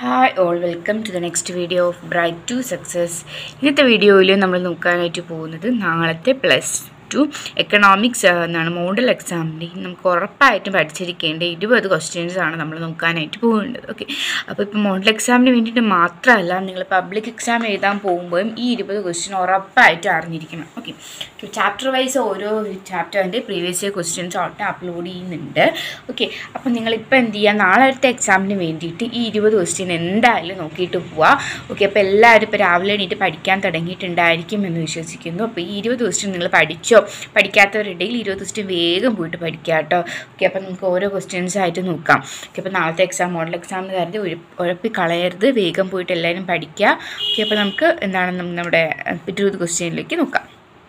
hi all welcome to the next video of bright to success ഇന്നത്തെ വീഡിയോയിൽ നമ്മൾ നോക്കാനായിട്ട് പോകുന്നത് നാളത്തെ പ്ലസ് ടു എക്കണോമിക്സ് എന്നാണ് മോഡൽ എക്സാമിൻ്റെ നമുക്ക് ഉറപ്പായിട്ടും പഠിച്ചിരിക്കേണ്ട ഇരുപത് ക്വസ്റ്റ്യൻസ് ആണ് നമ്മൾ നോക്കാനായിട്ട് പോകേണ്ടത് ഓക്കെ അപ്പോൾ ഇപ്പോൾ മോഡൽ എക്സാമിന് വേണ്ടിയിട്ട് മാത്രമല്ല നിങ്ങൾ പബ്ലിക് എക്സാം എഴുതാൻ പോകുമ്പോഴും ഈ ഇരുപത് ക്വസ്റ്റ്യൻ ഉറപ്പായിട്ടും അറിഞ്ഞിരിക്കണം ഓക്കെ ചാപ്റ്റർ വൈസ് ഓരോ ചാപ്റ്ററിൻ്റെ പ്രീവിയസ് ഇയർ ക്വസ്റ്റ്യൻസ് ആയിട്ട് അപ്ലോഡ് ചെയ്യുന്നുണ്ട് ഓക്കെ അപ്പോൾ നിങ്ങളിപ്പോൾ എന്ത് ചെയ്യുക നാളത്തെ എക്സാമിന് വേണ്ടിയിട്ട് ഈ ഇരുപത് ക്വസ്റ്റ്യൻ എന്തായാലും നോക്കിയിട്ട് പോവുക ഓക്കെ അപ്പോൾ എല്ലാവരും ഇപ്പോൾ രാവിലെ എണീറ്റ് പഠിക്കാൻ തുടങ്ങിയിട്ടുണ്ടായിരിക്കും എന്ന് വിശ്വസിക്കുന്നു അപ്പോൾ ഈ ഇരുപത് ക്വസ്റ്റ്യൻ നിങ്ങൾ പഠിച്ചോ പഠിക്കാത്തവരുണ്ടെങ്കിൽ ഇരുപത് ക്വസ്റ്റ്യൻ വേഗം പോയിട്ട് പഠിക്കുക കേട്ടോ ഓക്കെ അപ്പോൾ നമുക്ക് ഓരോ ക്വസ്റ്റ്യൻസ് ആയിട്ട് നോക്കാം ഓക്കെ അപ്പോൾ നാളത്തെ എക്സാം മോഡൽ എക്സാം കരുതി ഒരു ഉഴപ്പി കളയരുത് വേഗം പോയിട്ട് എല്ലാവരും പഠിക്കുക ഓക്കെ അപ്പോൾ നമുക്ക് എന്താണ് നമ്മുടെ ഇരുപത് ക്വസ്റ്റ്യനിലേക്ക് നോക്കാം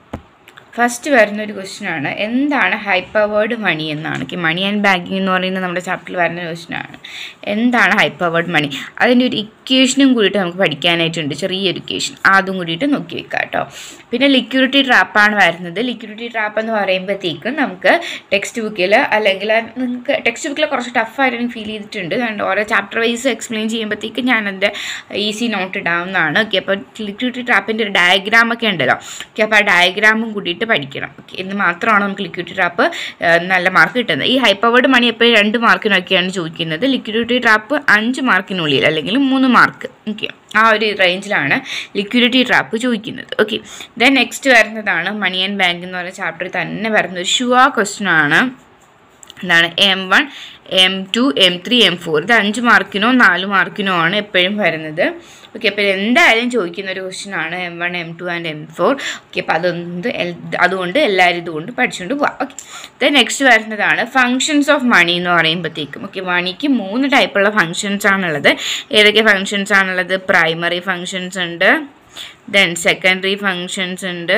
ഫസ്റ്റ് വരുന്ന ഒരു ക്വസ്റ്റ്യൻ ആണ് എന്താണ് ഹൈപ്പവേർഡ് മണി എന്നാണ് ഓക്കെ മണി ആൻഡ് ബാങ്കിങ് എന്ന് പറയുന്ന നമ്മുടെ ചാപ്റ്ററിൽ വരുന്ന ക്വസ്റ്റ്യൻ ആണ് എന്താണ് ഹൈപ്പവേർഡ് മണി അതിൻ്റെ ഒരു ഇക്വേഷനും കൂടിയിട്ട് നമുക്ക് പഠിക്കാനായിട്ടുണ്ട് ചെറിയൊരു ഇക്വേഷൻ അതും കൂടിയിട്ട് നോക്കി വെക്കാം കേട്ടോ പിന്നെ ലിക്വിഡിറ്റി ട്രാപ്പാണ് വരുന്നത് ലിക്വിഡിറ്റി ട്രാപ്പ് എന്ന് പറയുമ്പോഴത്തേക്കും നമുക്ക് ടെക്സ്റ്റ് ബുക്കിൽ അല്ലെങ്കിൽ നിങ്ങൾക്ക് ടെക്സ്റ്റ് ബുക്കിൽ കുറച്ച് ടഫായിട്ട് എനിക്ക് ഫീൽ ചെയ്തിട്ടുണ്ട് അതുകൊണ്ട് ഓരോ ചാപ്റ്റർ വൈസ് എക്സ്പ്ലെയിൻ ചെയ്യുമ്പോഴത്തേക്കും ഞാനതിൻ്റെ ഈസി നോട്ട് ഇടാവുന്നതാണ് ഓക്കെ അപ്പോൾ ലിക്വിഡിറ്റി ട്രാപ്പിൻ്റെ ഒരു ഡയഗ്രാം ഒക്കെ ഉണ്ടല്ലോ ഓക്കെ അപ്പോൾ ആ ഡയഗ്രാമും കൂടിയിട്ട് പഠിക്കണം ഓക്കെ എന്ന് മാത്രമാണ് നമുക്ക് ലിക്വിഡിറ്റി ട്രാപ്പ് നല്ല മാർക്ക് കിട്ടുന്നത് ഈ ഹൈപ്പവേർഡ് മണി എപ്പോഴും രണ്ട് മാർക്കിനൊക്കെയാണ് ചോദിക്കുന്നത് ലിക്വിഡിറ്റി ട്രാപ്പ് അഞ്ച് മാർക്കിനുള്ളിൽ അല്ലെങ്കിൽ മൂന്ന് മാർക്ക് ഓക്കെ ആ ഒരു റേഞ്ചിലാണ് ലിക്വിഡിറ്റി ട്രാപ്പ് ചോദിക്കുന്നത് ഓക്കെ ദെൻ നെക്സ്റ്റ് വരുന്നതാണ് മണി ആൻഡ് ബാങ്ക് എന്ന് പറയുന്ന ചാപ്റ്ററിൽ തന്നെ വരുന്ന ഒരു ഷുവർ ക്വസ്റ്റ്യൻ ആണ് എന്താണ് M one M two M three M four ഇത് അഞ്ച് മാർക്കിനോ നാല് മാർക്കിനോ ആണ് എപ്പോഴും വരുന്നത് ഓക്കെ അപ്പോൾ എന്തായാലും ചോദിക്കുന്ന ഒരു ക്വസ്റ്റ്യൻ ആണ് M one M two and M four okay അപ്പോൾ അതൊന്ന് അതുകൊണ്ട് എല്ലാവരും ഇതുകൊണ്ട് പഠിച്ചുകൊണ്ട് പോവാം ഓക്കെ ദെൻ നെക്സ്റ്റ് വരുന്നതാണ് ഫങ്ഷൻസ് ഓഫ് മണി എന്ന് പറയുമ്പോഴത്തേക്കും ഓക്കെ മണിക്ക് മൂന്ന് ടൈപ്പുള്ള ഫങ്ഷൻസ് ആണുള്ളത് ഏതൊക്കെ ഫങ്ഷൻസ് ആണുള്ളത് പ്രൈമറി ഫങ്ഷൻസ് ഉണ്ട് ദെൻ സെക്കൻഡറി ഫങ്ഷൻസ് ഉണ്ട്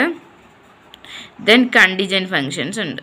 ദെൻ കണ്ടിജൻ ഫങ്ഷൻസ് ഉണ്ട്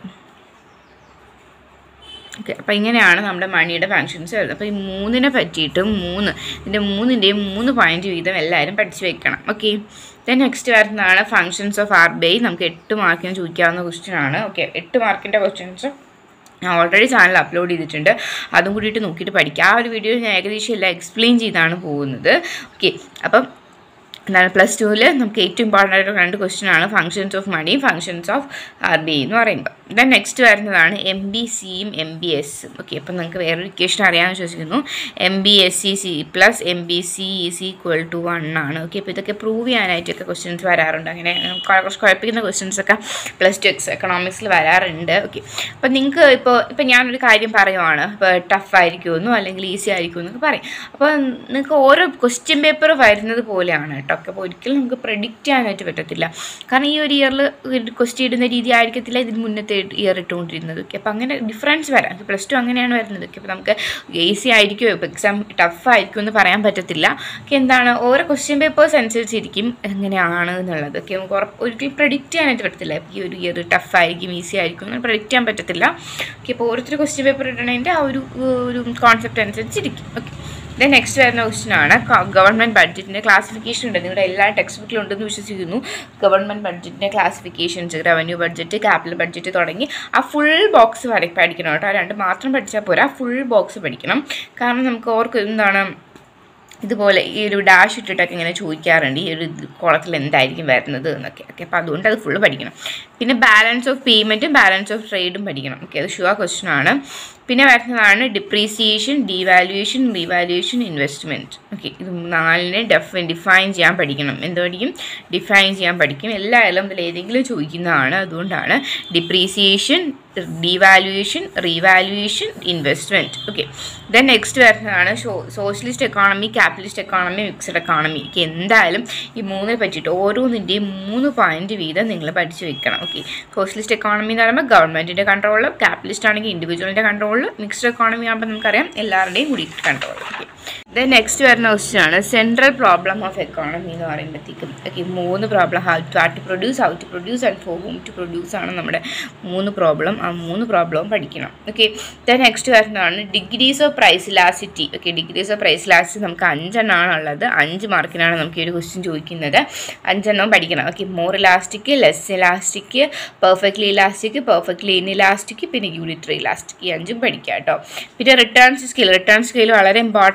ഓക്കെ അപ്പോൾ ഇങ്ങനെയാണ് നമ്മുടെ മണിയുടെ ഫങ്ഷൻസ് വരുന്നത് അപ്പോൾ ഈ മൂന്നിനെ പറ്റിയിട്ടും മൂന്ന് ഇതിൻ്റെ മൂന്നിൻ്റെയും മൂന്ന് പോയിന്റ് വീതം എല്ലാവരും പഠിച്ചു വെക്കണം ഓക്കെ ദെൻ നെക്സ്റ്റ് വരുന്നതാണ് ഫങ്ഷൻസ് ഓഫ് ആർ ബൈ നമുക്ക് എട്ട് മാർക്കിന് ചോദിക്കാവുന്ന ക്വസ്റ്റ്യൻ ആണ് ഓക്കെ എട്ട് മാർക്കിൻ്റെ ക്വസ്റ്റ്യൻസ് ഞാൻ ഓൾറെഡി ചാനൽ അപ്ലോഡ് ചെയ്തിട്ടുണ്ട് അതും കൂടിയിട്ട് നോക്കിയിട്ട് പഠിക്കുക ആ ഒരു വീഡിയോ ഞാൻ ഏകദേശം എല്ലാം എക്സ്പ്ലെയിൻ ചെയ്താണ് പോകുന്നത് ഓക്കെ അപ്പം എന്താണ് പ്ലസ് ടുവിൽ നമുക്ക് ഏറ്റവും ഇമ്പോർട്ടൻ്റ് ആയിട്ട് രണ്ട് ക്വസ്റ്റ്യൻ ആണ് functions of money functions of R B എന്ന് പറയുമ്പോൾ ദെൻ നെക്സ്റ്റ് വരുന്നതാണ് എം ബി സിയും എം ബി എസും ഓക്കെ അപ്പം നിങ്ങൾക്ക് വേറൊരു ഇക്വേഷൻ അറിയാമെന്ന് വിശ്വസിക്കുന്നു M B S C C plus M B C is equal to one ആണ് ഓക്കെ അപ്പോൾ ഇതൊക്കെ പ്രൂവ് ചെയ്യാനായിട്ടൊക്കെ ക്വസ്റ്റ്യൻസ് വരാറുണ്ട് അങ്ങനെ കുറച്ച് കുഴപ്പിക്കുന്ന ക്വസ്റ്റ്യൻസ് ഒക്കെ പ്ലസ് ടു എക്സ് എക്കണോമിക്സിൽ വരാറുണ്ട് ഓക്കെ അപ്പോൾ നിങ്ങൾക്ക് ഇപ്പോൾ ഇപ്പോൾ ഞാനൊരു കാര്യം പറയുവാണ് ഇപ്പോൾ ടഫ് ആയിരിക്കുമെന്നോ അല്ലെങ്കിൽ ഈസി ആയിരിക്കുമെന്നോ എന്നൊക്കെ പറയും അപ്പോൾ നിങ്ങൾക്ക് ഓരോ ക്വസ്റ്റ്യൻ പേപ്പർ വരുന്നത് പോലെയാണ് കേട്ടോ ഒക്കെ അപ്പോൾ ഒരിക്കലും നമുക്ക് പ്രഡിക്റ്റ് ചെയ്യാനായിട്ട് പറ്റത്തില്ല കാരണം ഈ ഒരു ഇയറിൽ ക്വസ്റ്റ്യൻ ഇടുന്ന രീതി ആയിരിക്കത്തില്ല ഇതിന് മുന്നത്തെ ഇയർ ഇട്ടുകൊണ്ടിരുന്നത് ഓക്കെ അപ്പോൾ അങ്ങനെ ഡിഫറൻസ് വരാം പ്ലസ് ടു അങ്ങനെയാണ് വരുന്നത് ഓക്കെ അപ്പോൾ നമുക്ക് ഈസി ആയിരിക്കുമോ ഇപ്പോൾ എക്സാം ടഫ് ആയിരിക്കും എന്ന് പറയാൻ പറ്റത്തില്ല ഓക്കെ എന്താണ് ഓരോ ക്വസ്റ്റ്യൻ പേപ്പേഴ്സ് അനുസരിച്ചിരിക്കും എങ്ങനെയാണ് എന്നുള്ളത് ഓക്കെ നമുക്ക് ഉറപ്പ് ഒരിക്കലും പ്രഡിക്റ്റ് ചെയ്യാനായിട്ട് പറ്റത്തില്ല ഈ ഒരു ഇയർ ടഫ് ആയിരിക്കും ഈസി ആയിരിക്കും എന്ന് പ്രഡിക്റ്റ് ചെയ്യാൻ പറ്റത്തില്ല ഓക്കെ അപ്പോൾ ഓരോരുത്തർ ക്വസ്റ്റ്യൻ പേപ്പർ ഇടണതിൻ്റെ ആ ഒരു ഒരു കോൺസെപ്റ്റ് അനുസരിച്ചിരിക്കും ഓക്കെ ദെൻ നെക്സ്റ്റ് വരുന്ന ക്വസ്റ്റ്യൻ ആണ് ഗവൺമെൻറ് ബഡ്ജറ്റിൻ്റെ ക്ലാസിഫിക്കേഷൻ ഉണ്ട് നിങ്ങളുടെ എല്ലാ ടെക്സ്റ്റ് ബുക്കിലും ഉണ്ടെന്ന് വിശ്വസിക്കുന്നു ഗവൺമെൻറ് ബഡ്ജറ്റിൻ്റെ classifications revenue budget capital budget തുടങ്ങി ആ ഫുൾ ബോക്സ് വരെ പഠിക്കണം കേട്ടോ ആ രണ്ട് മാത്രം പഠിച്ചാൽ പോരാ ഫുൾ ബോക്സ് പഠിക്കണം കാരണം നമുക്ക് ഓർക്ക് എന്താണ് ഇതുപോലെ ഈ ഒരു ഡാഷ് ഇട്ടിട്ടൊക്കെ ഇങ്ങനെ ചോദിക്കാറുണ്ട് ഈ ഒരു കോളത്തിൽ എന്തായിരിക്കും വരുന്നത് എന്നൊക്കെ ഓക്കെ അപ്പോൾ അതുകൊണ്ട് അത് ഫുള്ള് പഠിക്കണം പിന്നെ ബാലൻസ് ഓഫ് പേയ്മെൻറ്റും ബാലൻസ് ഓഫ് ട്രേഡും പഠിക്കണം ഓക്കെ അത് ഷുവർ ക്വസ്റ്റ്യൻ ആണ് പിന്നെ വരുന്നതാണ് depreciation devaluation revaluation investment okay ഇത് നാലിനെ ഡെഫ് ഡിഫൈൻ ചെയ്യാൻ പഠിക്കണം എന്ത് പഠിക്കും ഡിഫൈൻ ചെയ്യാൻ പഠിക്കും എല്ലാവരും ഇതിൽ ഏതെങ്കിലും ചോദിക്കുന്നതാണ് അതുകൊണ്ടാണ് depreciation devaluation revaluation investment okay then next വരുന്നതാണ് socialist economy capitalist economy mixed economy okay എന്തായാലും ഈ മൂന്നിനെ പറ്റിയിട്ട് ഓരോന്നിൻ്റെയും മൂന്ന് പോയിന്റ് വീതം നിങ്ങൾ പഠിച്ചു വെക്കണം ഓക്കെ സോഷ്യലിസ്റ്റ് എക്കോണമി എന്ന് പറയുമ്പോൾ ഗവൺമെൻറ്റിൻ്റെ കൺട്രോൾ ക്യാപിറ്റലിസ്റ്റ് ആണെങ്കിൽ ഇൻഡിവിജ്വലിൻ്റെ കൺട്രോൾ മിക്സ്ഡ് എക്കോണമി ആകുമ്പോൾ നമുക്കറിയാം എല്ലാവരുടെയും കൂടി കൺട്രോൾ ഓക്കെ ദെൻ നെക്സ്റ്റ് വരുന്ന ക്വസ്റ്റ്യൻ ആണ് സെൻട്രൽ പ്രോബ്ലം ഓഫ് എക്കോണമി എന്ന് പറയുമ്പോഴത്തേക്കും ഓക്കെ മൂന്ന് problem how to have to produce how to produce and for whom to produce ആണ് നമ്മുടെ മൂന്ന് പ്രോബ്ലം ആ മൂന്ന് പ്രോബ്ലവും പഠിക്കണം ഓക്കെ ദെൻ നെക്സ്റ്റ് വരുന്നതാണ് degrees of price elasticity okay degrees of price elasticity നമുക്ക് അഞ്ചെണ്ണമാണ് ഉള്ളത് അഞ്ച് മാർക്കിനാണ് നമുക്ക് ഈ ഒരു ക്വസ്റ്റ്യൻ ചോദിക്കുന്നത് അഞ്ചെണ്ണം പഠിക്കണം okay more elastic less elastic perfectly elastic perfectly inelastic പിന്നെ യൂണിറ്ററി ഇലാസ്റ്റിക് ഈ അഞ്ചും പഠിക്കുക കേട്ടോ പിന്നെ റിട്ടേൺ സ്കെയിൽ റിട്ടേൺ സ്കെയിൽ വളരെ ഇമ്പോർട്ടൻ്റ് ആണ്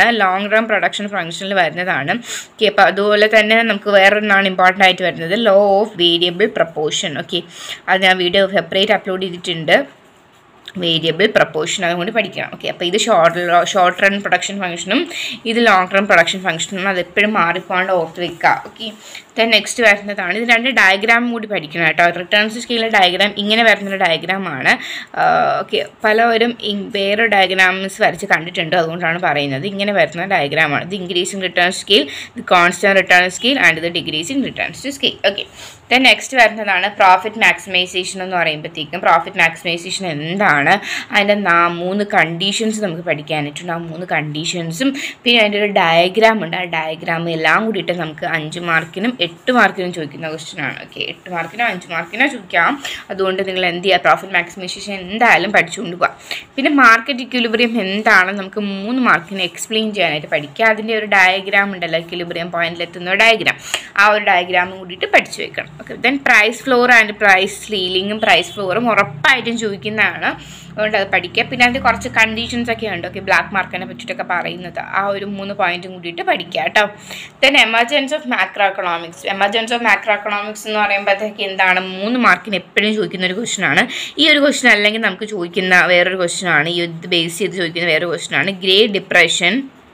ലോങ് റൺ പ്രൊഡക്ഷൻ ഫംഗ്ഷനിൽ വരുന്നതാണ് ഓക്കെ അപ്പോൾ അതുപോലെ തന്നെ നമുക്ക് വേറൊന്നാണ് ഇമ്പോർട്ടൻ്റ് ആയിട്ട് വരുന്നത് law of variable proportion okay അത് ഞാൻ വീഡിയോ സെപ്പറേറ്റ് അപ്ലോഡ് ചെയ്തിട്ടുണ്ട് വേരിയബിൾ പ്രപ്പോർഷൻ അതുകൊണ്ട് പഠിക്കണം ഓക്കെ അപ്പോൾ ഇത് ഷോർട്ട് ഷോർട്ട് റൺ പ്രൊഡക്ഷൻ ഫംഗ്ഷനും ഇത് ലോങ് റൺ പ്രൊഡക്ഷൻ ഫംഗ്ഷനും അത് എപ്പോഴും മാറിപ്പോണ്ട് ഓർത്ത് വെക്കുക ഓക്കെ ദെൻ നെക്സ്റ്റ് വരുന്നതാണ് ഇത് രണ്ട് ഡയഗ്രാം കൂടി പഠിക്കണം കേട്ടോ റിട്ടേൺസ് സ്കെയിലിലെ ഡയഗ്രാം ഇങ്ങനെ വരുന്നൊരു ഡയഗ്രാമാണ് ഓക്കെ പലവരും ഇ- വേറെ ഡയഗ്രാംസ് വരച്ച് കണ്ടിട്ടുണ്ട് അതുകൊണ്ടാണ് പറയുന്നത് ഇങ്ങനെ വരുന്ന ഡയഗ്രാമാണ് ഇത് ഇൻക്രീസിങ് റിട്ടേൺ സ്കെയിൽ ഇത് കോൺസ്റ്റന്റ് റിട്ടേൺ സ്കെയിൽ ആൻഡ് ഇത് decreasing returns to scale okay then next വരുന്നതാണ് പ്രോഫിറ്റ് മാക്സിമൈസേഷൻ എന്ന് പറയുമ്പോഴത്തേക്കും പ്രോഫിറ്റ് മാക്സിമൈസേഷൻ എന്താണ് അതിൻ്റെ നാ മൂന്ന് കണ്ടീഷൻസ് നമുക്ക് പഠിക്കാനായിട്ടുണ്ട് ആ മൂന്ന് കണ്ടീഷൻസും പിന്നെ അതിൻ്റെ ഒരു ഡയഗ്രാം ഉണ്ട് ആ ഡയഗ്രാം എല്ലാം കൂടിയിട്ട് നമുക്ക് അഞ്ച് മാർക്കിനും എട്ട് മാർക്കിനും ചോദിക്കുന്ന ക്വസ്റ്റ്യൻ ആണ് ഓക്കെ എട്ട് മാർക്കിനോ അഞ്ച് മാർക്കിനോ ചോദിക്കാം അതുകൊണ്ട് നിങ്ങൾ എന്ത് ചെയ്യുക പ്രോഫിറ്റ് മാക്സിമൈസേഷൻ എന്തായാലും പഠിച്ചുകൊണ്ട് പോകാം പിന്നെ മാർക്കറ്റ് ഇക്വിലിബ്രിയം എന്താണെന്ന് നമുക്ക് മൂന്ന് മാർക്കിന് എക്സ്പ്ലെയിൻ ചെയ്യാനായിട്ട് പഠിക്കുക അതിൻ്റെ ഒരു ഡയഗ്രാം ഉണ്ടല്ലോ ഇക്വിലിബ്രിയം പോയിന്റിൽ എത്തുന്ന ഡയഗ്രാം ആ ഒരു ഡയഗ്രാമും കൂടിയിട്ട് പഠിച്ചു വെക്കണം okay then price floor and price സീലിങ്ങും പ്രൈസ് ഫ്ലോറും ഉറപ്പായിട്ടും ചോദിക്കുന്നതാണ് അതുകൊണ്ട് അത് പഠിക്കുക പിന്നെ അതിൻ്റെ കുറച്ച് കണ്ടീഷൻസ് ഒക്കെ ഉണ്ട് ഓക്കെ ബ്ലാക്ക് മാർക്കിനെ പറ്റിയിട്ടൊക്കെ പറയുന്നത് ആ ഒരു മൂന്ന് പോയിന്റും കൂടിയിട്ട് പഠിക്കുക കേട്ടോ then emergence of macroeconomics emergence of macroeconomics എന്ന് പറയുമ്പോഴത്തേക്ക് എന്താണ് മൂന്ന് മാർക്കിന് എപ്പോഴും ചോദിക്കുന്ന ഒരു ക്വസ്റ്റൻ ആണ് ഈ ഒരു ക്വസ്റ്റൻ അല്ലെങ്കിൽ നമുക്ക് ചോദിക്കുന്ന വേറൊരു ക്വസ്റ്റൻ ആണ് ഈ ഇത് ബേസ് ചെയ്ത് ചോദിക്കുന്ന വേറൊരു ക്വസ്റ്റൻ ആണ് great depression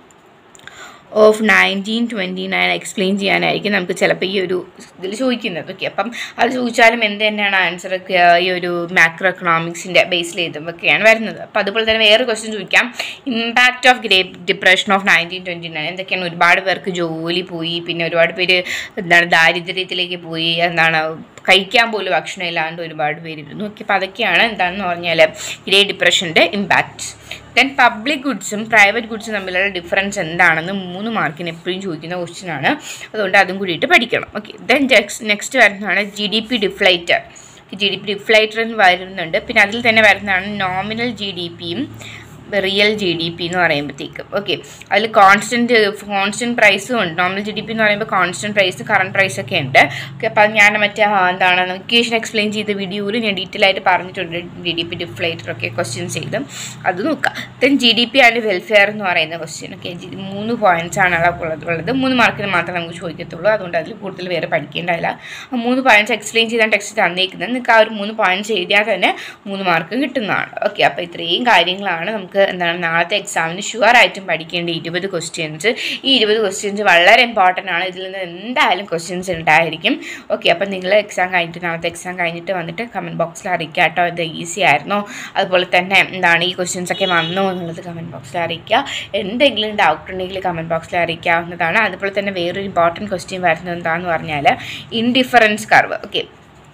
of nineteen twenty nine explain ചെയ്യാനായിരിക്കും നമുക്ക് ചിലപ്പോൾ ഈ ഒരു ഇതിൽ ചോദിക്കുന്നത് ഓക്കെ അപ്പം അത് ചോദിച്ചാലും എന്ത് തന്നെയാണ് ആൻസർ ഒക്കെ ഈ ഒരു മാക്രോ എക്കണോമിക്സിൻ്റെ ബേസിൽ ഇതൊക്കെയാണ് വരുന്നത് അപ്പോൾ അതുപോലെ തന്നെ വേറെ ക്വസ്റ്റ്യൻ ചോദിക്കാം impact of great depression of nineteen twenty nine എന്തൊക്കെയാണ് ഒരുപാട് പേർക്ക് ജോലി പോയി പിന്നെ ഒരുപാട് പേര് എന്താണ് ദാരിദ്ര്യത്തിലേക്ക് പോയി എന്താണ് കഴിക്കാൻ പോലും ഭക്ഷണം ഇല്ലാണ്ട് ഒരുപാട് പേര് ഇരുന്നു ഓക്കെ അപ്പോൾ അതൊക്കെയാണ് എന്താണെന്ന് പറഞ്ഞാൽ ഗ്രേറ്റ് ഡിപ്രഷൻ്റെ ഇമ്പാക്റ്റ് ദെൻ പബ്ലിക് ഗുഡ്സും പ്രൈവറ്റ് ഗുഡ്സും തമ്മിലുള്ള ഡിഫറൻസ് എന്താണെന്ന് മൂന്ന് മാർക്കിന് എപ്പോഴും ചോദിക്കുന്ന ക്വസ്റ്റ്യൻ ആണ് അതുകൊണ്ട് അതും കൂടിയിട്ട് പഠിക്കണം ഓക്കെ ദെൻ നെക്സ്റ്റ് വരുന്നതാണ് G D P deflator G D P deflator എന്ന് വരുന്നുണ്ട് പിന്നെ അതിൽ തന്നെ വരുന്നതാണ് നോമിനൽ ജി ഡി പിയും റിയൽ ജി ഡി പി എന്ന് പറയുമ്പോഴത്തേക്കും ഓക്കെ അതിൽ കോൺസ്റ്റൻറ്റ് കോൺസ്റ്റൻറ്റ് പ്രൈസും ഉണ്ട് നോർമൽ ജി ഡി പി എന്ന് പറയുമ്പോൾ കോൺസ്റ്റൻറ്റ് പ്രൈസ് കറണ്ട് പ്രൈസ് ഒക്കെ ഉണ്ട് ഓക്കെ അപ്പോൾ അത് ഞാൻ മറ്റേ ആ, എന്താണ് ഇക്വേഷൻ എക്സ്പ്ലെയിൻ ചെയ്ത വീഡിയോയിൽ ഞാൻ ഡീറ്റെയിൽ ആയിട്ട് പറഞ്ഞിട്ടുണ്ട് ജി ഡി പി ഡിഫ്ലേറ്റർ ഒക്കെ ക്വസ്റ്റ്യൻസ് ചെയ്ത് അത് നോക്കാം then G D P and welfare എന്ന് പറയുന്ന ക്വസ്റ്റ്യൻ ഓക്കെ മൂന്ന് പോയിന്റ്സ് ആണ് അവിടെ ഉള്ളത് ഉള്ളത് മൂന്ന് മാർക്കിന് മാത്രമേ നമുക്ക് ചോദിക്കത്തുള്ളൂ അതുകൊണ്ട് അതിൽ കൂടുതൽ വേറെ പഠിക്കേണ്ടതില്ല ആ മൂന്ന് പോയിന്റ്സ് എക്സ്പ്ലെയിൻ ചെയ്താണ് ടെക്സ്റ്റ് തന്നേക്കുന്നത് നിങ്ങൾക്ക് ആ ഒരു മൂന്ന് പോയിന്റ്സ് എഴുതിയാൽ തന്നെ മൂന്ന് മാർക്ക് കിട്ടുന്നതാണ് ഓക്കെ അപ്പോൾ ഇത്രയും കാര്യങ്ങളാണ് നമുക്ക് എന്താണ് നാളത്തെ എക്സാമിന് ഷുവർ ആയിട്ടും പഠിക്കേണ്ട ഇരുപത് ക്വസ്റ്റ്യൻസ് ഈ ഇരുപത് ക്വസ്റ്റ്യൻസ് വളരെ ഇമ്പോർട്ടൻ്റ് ആണ് ഇതിൽ നിന്ന് എന്തായാലും ക്വസ്റ്റ്യൻസ് ഉണ്ടായിരിക്കും ഓക്കെ അപ്പം നിങ്ങൾ എക്സാം കഴിഞ്ഞിട്ട് നാളത്തെ എക്സാം കഴിഞ്ഞിട്ട് വന്നിട്ട് കമൻറ്റ് ബോക്സിൽ അറിയിക്കുക കേട്ടോ ഇത് ഈസി ആയിരുന്നോ അതുപോലെ തന്നെ എന്താണ് ഈ ക്വസ്റ്റ്യൻസ് ഒക്കെ വന്നോ എന്നുള്ളത് കമൻറ്റ് ബോക്സിൽ അറിയിക്കുക എന്തെങ്കിലും ഡൗട്ട് ഉണ്ടെങ്കിൽ കമൻറ്റ് ബോക്സിൽ അറിയിക്കാവുന്നതാണ് അതുപോലെ തന്നെ വേറൊരു ഇമ്പോർട്ടൻറ്റ് ക്വസ്റ്റ്യൻ വരുന്നത് എന്താണെന്ന് പറഞ്ഞാൽ ഇൻഡിഫറൻസ് കർവ് ഓക്കെ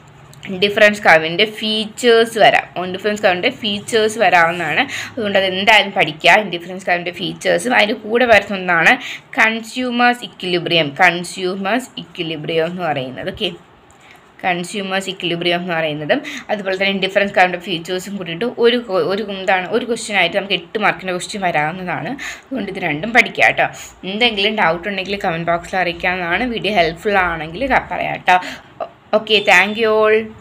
ഡിഫറൻസ് കർവിൻ്റെ ഫീച്ചേഴ്സ് വരാം ഡിഫറൻസ് കർവിൻ്റെ ഫീച്ചേഴ്സ് വരാവുന്നതാണ് അതുകൊണ്ട് അത് എന്തായാലും പഠിക്കുക ഡിഫറൻസ് കർവിൻ്റെ ഫീച്ചേഴ്സും അതിൻ്റെ കൂടെ വരുന്ന ഒന്നാണ് കൺസ്യൂമേഴ്സ് ഇക്വിലിബ്രിയം കൺസ്യൂമേഴ്സ് ഇക്വിലിബ്രിയം എന്ന് പറയുന്നത് ഓക്കെ കൺസ്യൂമേഴ്സ് ഇക്വിലിബ്രിയം എന്ന് പറയുന്നതും അതുപോലെ തന്നെ ഡിഫറൻസ് കറണ്ട് ഫീച്ചേഴ്സും കൂടിയിട്ട് ഒരു കൊ- ഒരു എന്താണ് ഒരു ക്വസ്റ്റ്യൻ ആയിട്ട് നമുക്ക് എട്ട് മാർക്കിൻ്റെ ക്വസ്റ്റ്യൻ വരാവുന്നതാണ് അതുകൊണ്ട് ഇത് രണ്ടും പഠിക്കുക കേട്ടോ എന്തെങ്കിലും ഡൗട്ട് ഉണ്ടെങ്കിൽ കമൻറ്റ് ബോക്സിൽ അറിയിക്കാവുന്നതാണ് വീഡിയോ ഹെൽപ്ഫുൾ ആണെങ്കിൽ ക- പറയാം കേട്ടോ ഓക്കെ താങ്ക് യു ഓൾ